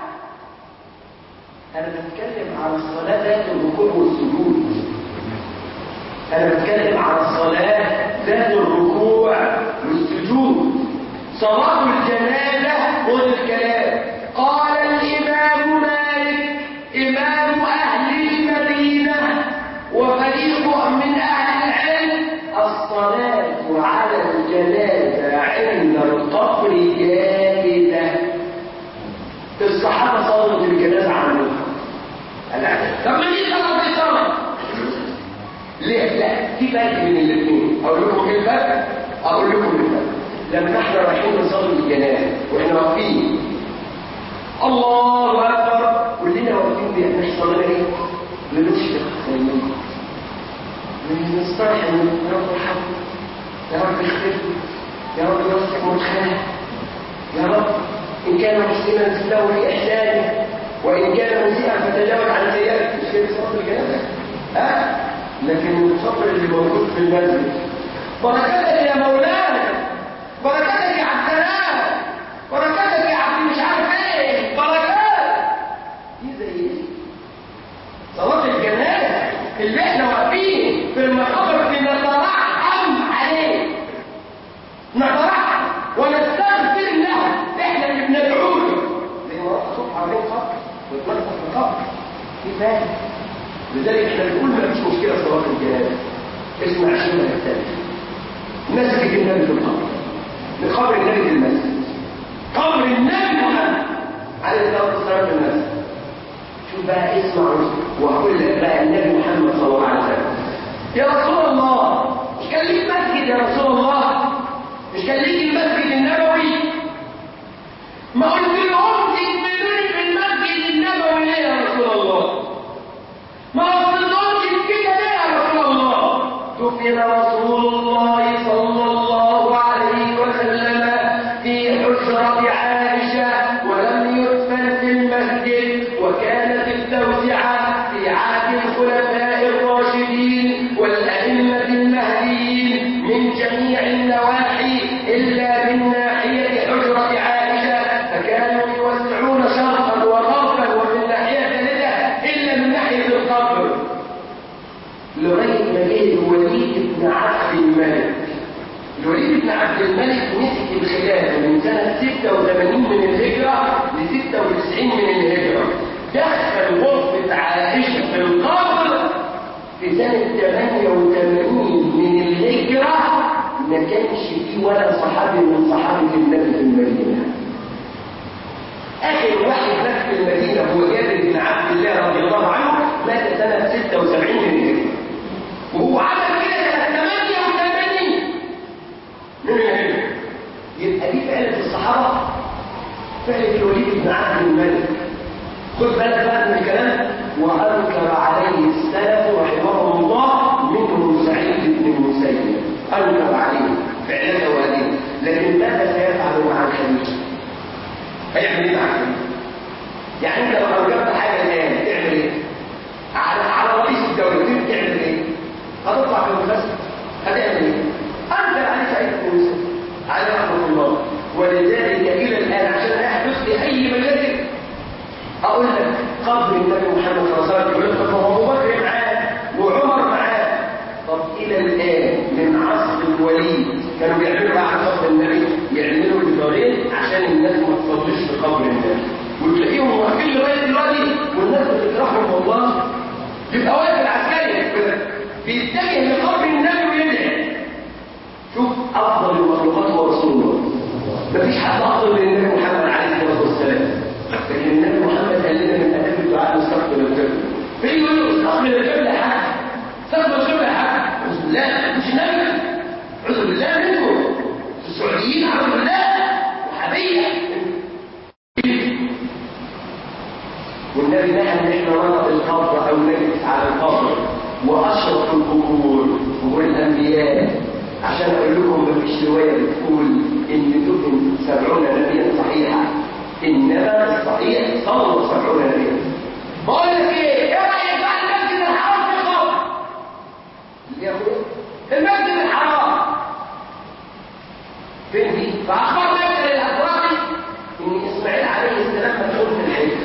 Speaker 1: انا بتكلم على الصلاة ذات الركوع والسجود انا بتكلم على الصلاة ذات الركوع والسجود صلاة الجنازة خذ الكلام قال الإمام مالك إمام أهل المدينة وفريق من أهل العلم الصلاة على الجنازة عند القبر جائزة الصحابة صلوا الجنازة عن طب ما دي صلاة دي صلاة ليه؟ لا في فرق بين الاثنين اقول لكم ايه الفرق؟ اقول لكم الفرق لما احنا رايحين نصلي الجنازه واحنا واقفين الله اكبر كلنا واقفين بيحنا صلينا ايه؟ بنشفق خيرين بنسترحم يا رب ارحمه يا رب اغفر يا رب يوسع مدخله يا رب ان كان مسلما فله في احسانه وان كان مسيئا فتجاوز عن سيئاته مش كده صلاه الجنازه ها؟ لكن الصبر اللي موجود في المسجد بركاتك يا مولانا بركاتك يا عبد السلام بركاتك يا عبد مش عارف ايه بركات دي زي ايه صلاة الجنازة اللي احنا واقفين في المقابر بنترحم عليه نترحم ونستغفر له احنا اللي بندعو له زي ما رحت صبح عليه خط واتنفخ في القبر في فاهم لذلك احنا بنقول ما فيش مشكله في صلاه الجنازه اسمع الشبهه الثالثه مسجد النبي في القبر لقبر النبي في المسجد قبر النبي محمد عليه الصلاه والسلام في المسجد شوف بقى اسمع وهقول لك بقى النبي محمد صلى الله عليه وسلم يا رسول الله مش كان ليك مسجد يا رسول الله مش كان ليك المسجد النبوي ما قلت لهم تكملوني في المسجد النبوي ليه يا رسول الله ما وصلتهمش كده ليه يا رسول الله دفن رسول الله صلى الله عليه وسلم في حجرة عائشة ولم يدفن في المسجد وكانت التوسعة في عهد الخلفاء الراشدين والأئمة المهديين من جميع النواحي إلا من ناحية حجرة عائشة فكانوا يوسعون شرقا وغربا وفي الناحية الثالثة إلا من ناحية القبر لغاية ما جه الوليد بن عبد الملك الوليد بن عبد الملك مسك الخلافة من سنة 86 من الهجرة ل 96 من الهجرة دخل غرفة عائشة في القبر في سنة 88 من الهجرة ما كانش فيه ولا صحابي من صحابة النبي في المدينة آخر واحد مات في المدينة هو جابر بن عبد الله رضي الله عنه مات سنة 76 من الهجرة وهو عمل كده سنة 88 من الهجرة يبقى دي فعلة الصحابة فعلة الوليد خد بالك بقى من الكلام وانكر عليه السلف رحمهم الله منهم سعيد بن المسيب انكر عليه فعلته هذه لكن ماذا سيفعل مع الخليفه؟ هيعمل ايه مع الخليفه؟ يعني انت لو انكرت حاجه الان تعمل ايه؟ على على رئيس الدوله تعمل ايه؟ هتطلع في المفسد هتعمل ايه؟ انكر عليه سعيد بن المسيب عليه رحمه الله ولذلك الى الان عشان يحدث لاي مجال اقول لك قبر النبي محمد صلى الله عليه وسلم يقول لك طب ابو بكر معاه وعمر معاه طب الى الان من عصر الوليد كانوا بيعملوا بعد قبر النبي يعملوا الدارين عشان الناس ما تصليش في قبر النبي وتلاقيهم واقفين لغايه دلوقتي والناس بتكرههم والله يبقى واقف العسكري بيتجه لقبر النبي ويدعي شوف افضل المخلوقات هو رسول الله مفيش حد افضل من النبي محمد عليه الصلاه والسلام لكن النبي محمد قال لنا من اداب الدعاء نستقبل القبله فيجي يقول له استقبل القبله يا حاج استقبل القبله يا حاج اعوذ بالله مش النبي اعوذ بالله منكم السعوديين اعوذ بالله وحبيه والنبي نهى ان احنا نرى القبر او نجلس على القبر واشرف القبور قبور الانبياء عشان اقول لكم مفيش روايه بتقول ان دفن سبعون نبيا صحيحه انما الصحيح صلوا سبعون نبيا بقول لك ايه ايه رايك بقى المسجد الحرام في قبر يا اخويا المسجد الحرام فين دي فاخبر مسجد الابراهيم ان اسماعيل عليه السلام مدعو في الحج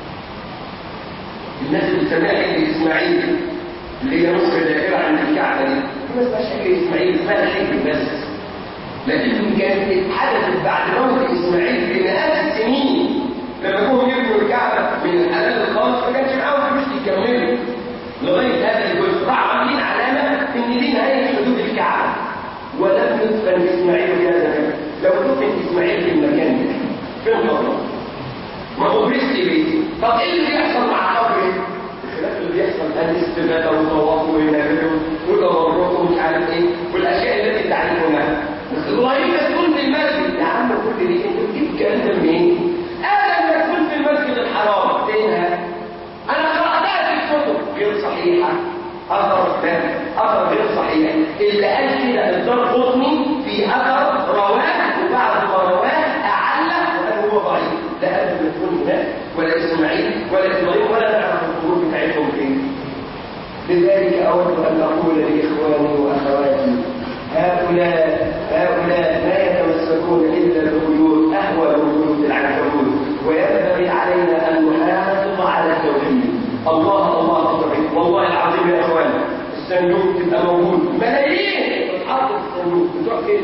Speaker 1: الناس اللي بتسميها حج اسماعيل اللي هي نصف الدائره عند الكعبه دي ما اسمهاش حج اسماعيل اسمها الحج بس لكن كانت حدثت بعد موت اسماعيل بمئات السنين لما جم يبنوا الكعبه من الحلال الخالص ما كانش معاهم فلوس يكملوا لغايه هذا الجزء راحوا عاملين علامه ان دي نهايه حدود الكعبه ولم يدفن اسماعيل في هذا المكان لو دفن اسماعيل في المكان ده فين قبره؟ ما هو بريستي بيتي طب ايه اللي بيحصل مع قبره؟ الخلاف اللي بيحصل ده استباده وطواف وينادوا وتورط ومش عارف ايه والاشياء التي تعرفونها ابراهيم مسكون في المسجد يا عم كل دي انت بتجيب الكلام ده منين؟ ادم مسكون في المسجد الحرام فينها؟ انا قراتها في الكتب غير صحيحه اثر اثر غير صحيح اللي قال كده الدار قطني في اثر رواه وبعد ما رواه اعلق وقال هو ضعيف لا ادم مسكون هناك ولا اسماعيل ولا ابراهيم ولا نعرف القبور بتاعتهم فين لذلك اود ان اقول لاخواني واخواتي هؤلاء هؤلاء لا يتمسكون الا ببيوت اهوى من بيوت العنكبوت وينبغي علينا ان نحافظ على التوحيد الله الله التوحيد والله العظيم يا اخوان الصندوق تبقى موجود ملايين تتحط في الصندوق بتروح فين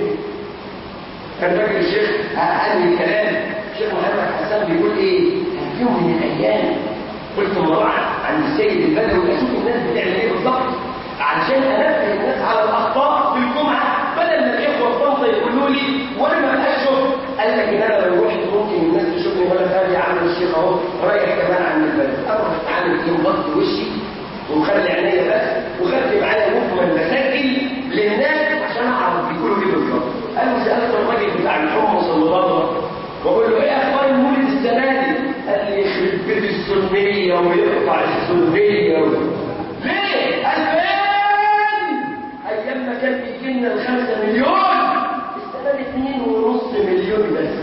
Speaker 1: كان فاكر الشيخ قال لي كلام الشيخ محمد حسن بيقول ايه كان في يوم من الايام قلت مرة عن السيد البدوي اشوف الناس بتعمل ايه بالظبط علشان انبه الناس على الاخطاء في الجمعه بدل ما الاخوه الطنطا يقولوا لي وانا ما اشوف قال لك ان انا لو رحت ممكن الناس تشوفني وانا خارج عامل الشيخ اهو رايح كمان عن البلد اروح اتعامل فيه مغطي وشي ومخلي عينيا بس وخدت معايا مكمل مساجل للناس عشان اعرف بيقولوا ايه بالظبط انا سالت الراجل بتاع الحمص المبادره واقول له ايه اخبار المولد السنه دي؟ قال لي يخرب بيت السنيه ويقطع السنيه و... ليه؟ قال فين؟ ايام ما كان بيجي لنا الخمسه مليون السنه دي اتنين ونص مليون بس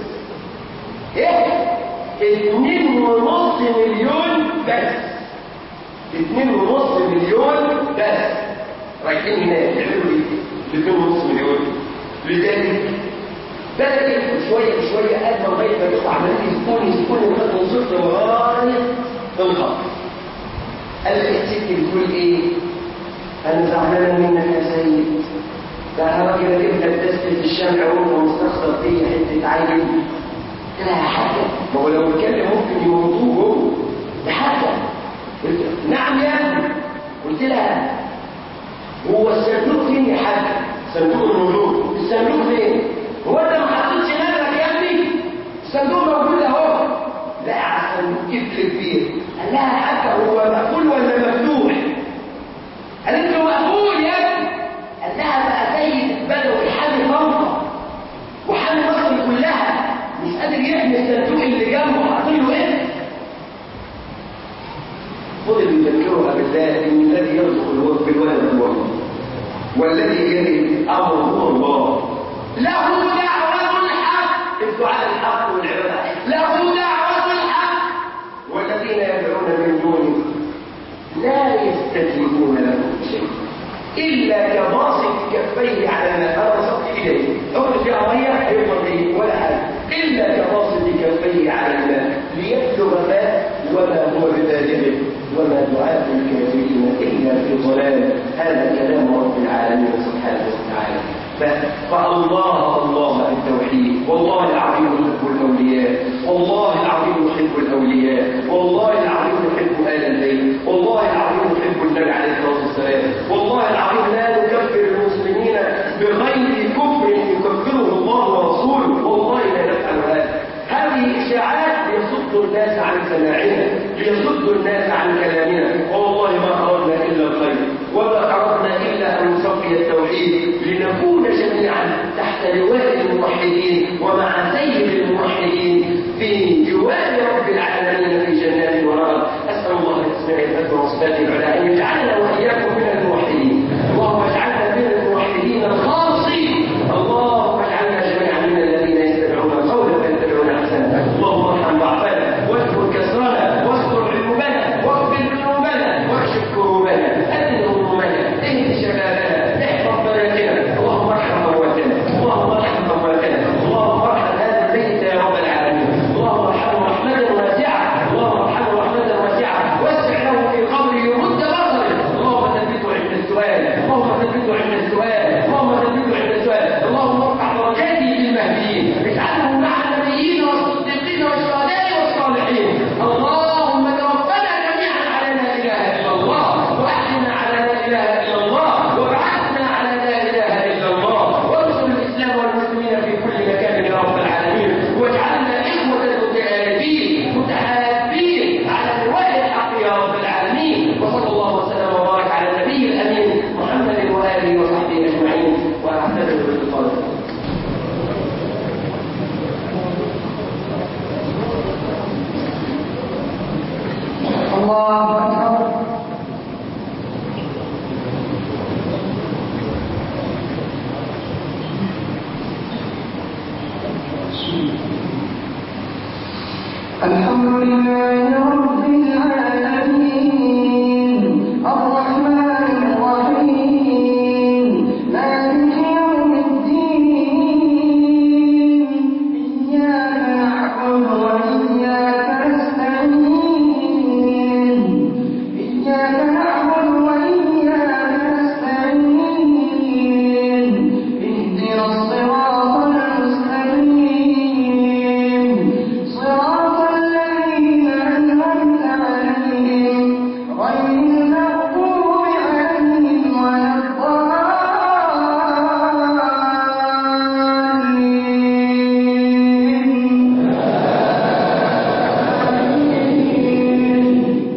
Speaker 1: ايه؟ اتنين ونص مليون بس اتنين ونص مليون بس رايحين هناك يعملوا ايه؟ اتنين ونص مليون لذلك بدأت شوية بشوية قد ما لغاية ما يقطع عملية يسكون يسكون لغاية ما وصلت لغاية الخط قال لي الست بتقول ايه؟ انا زعلانة منك يا سيد ده انا راجل اجيب لك دستة الشمع وانت مستخسر فيا حتة عيل قلت لها يا حاجة ما هو لو اتكلم ممكن يموتوه جوه يا حاجة قلت نعم يا ابني قلت لها هو الصندوق فين يا حاج؟ صندوق النجوم الصندوق فين؟ هو انت ما حطيتش نفسك يا ابني؟ الصندوق موجود اهو لا على الصندوق كتل كبير قال لها يا حاجة هو مقفول ولا مفتوح؟ قالت له مقفول يا ابني قال لها بقى سيد البدوي حامي طنطا وحامي مصر كلها مش قادر يحمي الصندوق اللي جنبه حاطين له ايه؟ فضل يذكرها بالله ان الذي يرزق الوقت بالولد هو الله والذي بيده امر هو الله له دعوة الحق الدعاء الحق والعبادة له دعوة الحق والذين يدعون من دونه لا يستجيبون لهم شيء إلا كباسط كفيه على ما أرسط إليه أول في أمية يقول لي ولا حاجة إلا كباسط كفيه على الماء ليبلغ ماء وما هو ببالغه وما دعاء الكافرين إلا في ضلال هذا كلام رب العالمين سبحانه وتعالى فالله الله التوحيد والله العظيم يحب الاولياء والله العظيم يحب الاولياء والله العظيم يحب ال البيت والله العظيم يحب النبي عليه الصلاه والسلام والله العظيم لا نكفر المسلمين بغير كفر يكفره الله ورسوله والله لا نفعل هذا هذه اشاعات ليصد الناس عن سماعنا ليصد الناس عن كلامنا والله ما اردنا الا الخير وما اردنا الا ان نصفي التوحيد لنكون جميعا تحت لواء الموحدين ومع سيد الموحدين في جوار رب العالمين في جنات ونار اسال الله باسماء الحسنى وصفاته العلى ان يجعلنا واياكم من الموحدين اللهم اجعلنا من الموحدين الخالصين اللهم اجعلنا جميعا من الذين يتبعون القول ويتبعون احسنه اللهم ارحم ضعفنا واجبر كسرنا واستر عيوبنا واغفر ذنوبنا واكشف كروبنا ادن همومنا اهد شبابنا احفظ بناتنا اللهم ارحم موتنا اللهم ارحم موتنا اللهم ارحم هذا البيت يا رب العالمين اللهم ارحمه رحمه واسعه اللهم ارحمه رحمه واسعه واسع له في قبره يرد بصره اللهم ثبته عند السؤال اللهم ثبته عند السؤال اللهم ثبته عند السؤال اللهم ارفع درجاته للمهديين اجعله مع النبيين والصديقين والشهداء والصالحين اللهم توفنا جميعا على لا اله الا الله واحينا على لا اله الا الله وابعثنا على لا اله الا الله وانصر الاسلام والمسلمين في كل مكان يا رب العالمين واجعلنا اخوه متآلفين متحابين على لواء الحق يا رب العالمين وصلى الله وسلم وبارك على النبي الامين محمد واله وصحبه اجمعين واعتذر بالاتصال
Speaker 2: الله أكبر الحمد لله رب العالمين الرحمن الرحيم مالك يوم الدين إياك نعبد وإياك نستعين إياك نعبد وإياك نستعين اهدنا الصراط المستقيم صراط الذين أنعمت عليهم غير المغضوب عليهم ولا الضالين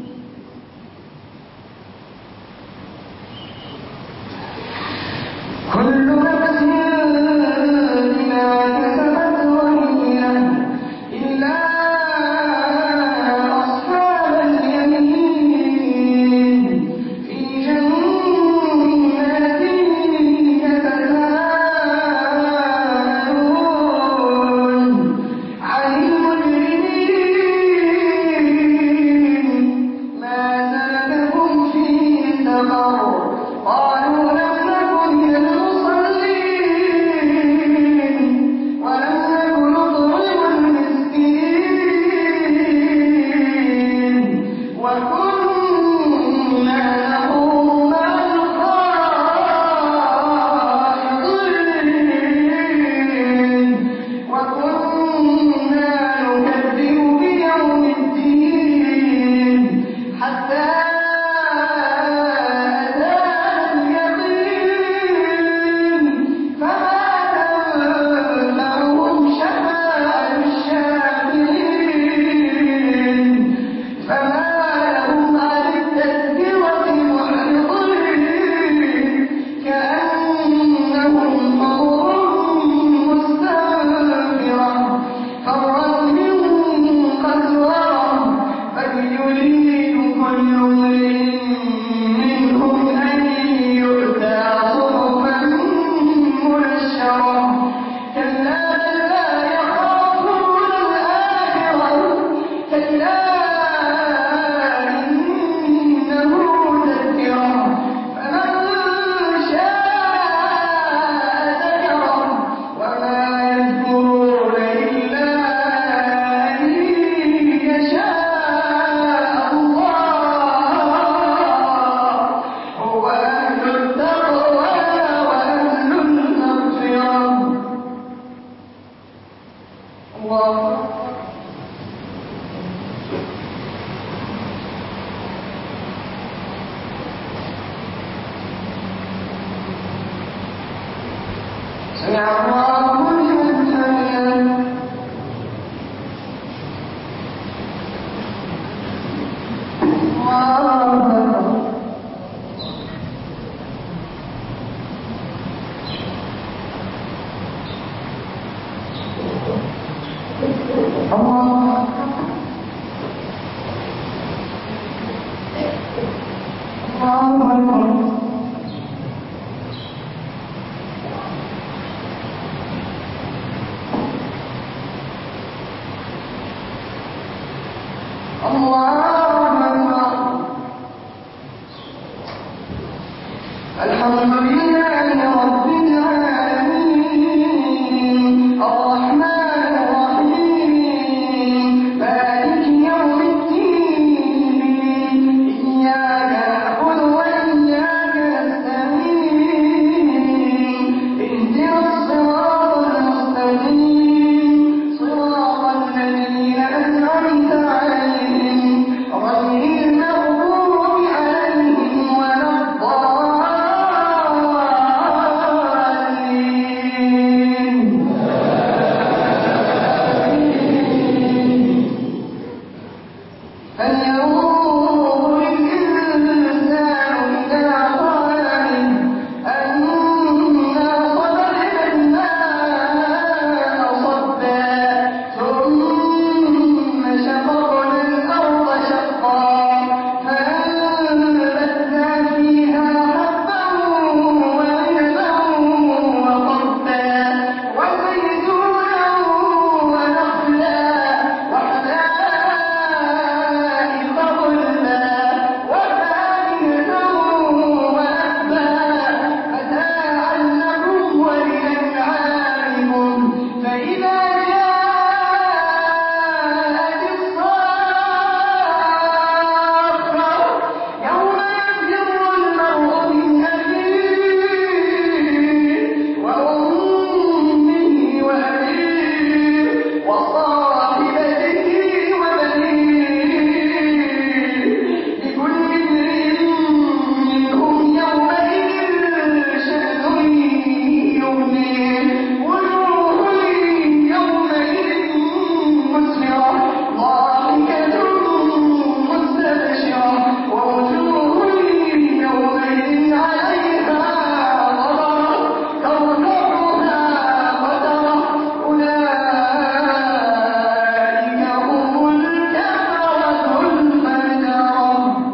Speaker 2: كل نفس بما كسبت رهينة إلا أصحاب اليمين في جنات يتساءلون عن المجرمين ما سلككم في سقر قالوا لم نكن من المصلين ولم نكن نطعم المسكين وكنا نخوض مع الخائضين وكنا نكذب بيوم الدين حتى أتانا اليقين فما تنفعهم شفاعة الشافعين فما لهم الحمد لله رب العالمين الرحمن الرحيم مالك يوم الدين إياك نعبد وإياك نستعين اهدنا الصراط المستقيم صراط الذين أنعمت عليهم غير المغضوب عليهم ولا الضالين فلينظر الإنسان إلى طعامه أنا صببنا الماء صبا ثم شققنا الأرض شقا فأنبتنا فيها حبا وعنبا وقبا وزيتونا ونخلا وحدائق غلبا وفاكهة وأبا متاعا لكم ولأنعامكم فإذا جاءت الصاخة يوم يفر المرء من أخيه وأمه وأبيه وصاحبته وبنيه لكل امرئ منهم يومئذ شأن يغنيه وجوه يومئذ مسفرة ضاحكة مستبشرة ووجوه يومئذ عليها غبرة ترهقها قترة أولئك هم الكفرة الفجرة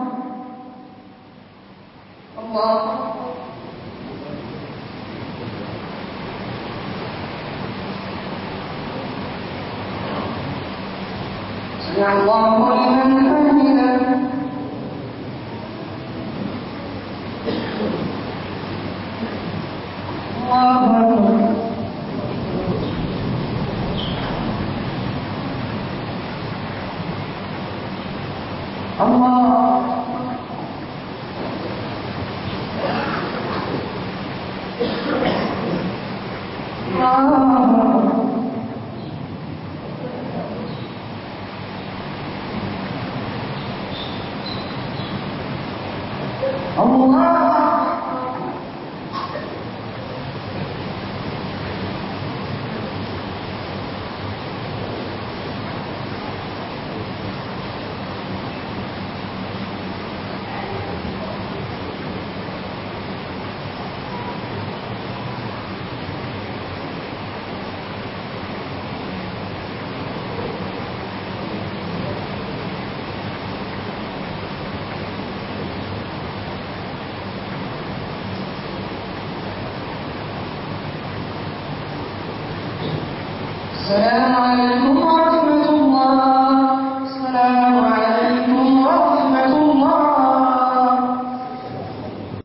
Speaker 2: الله سمع الله لمن حمده الله أكبر الله الله الله السلام عليكم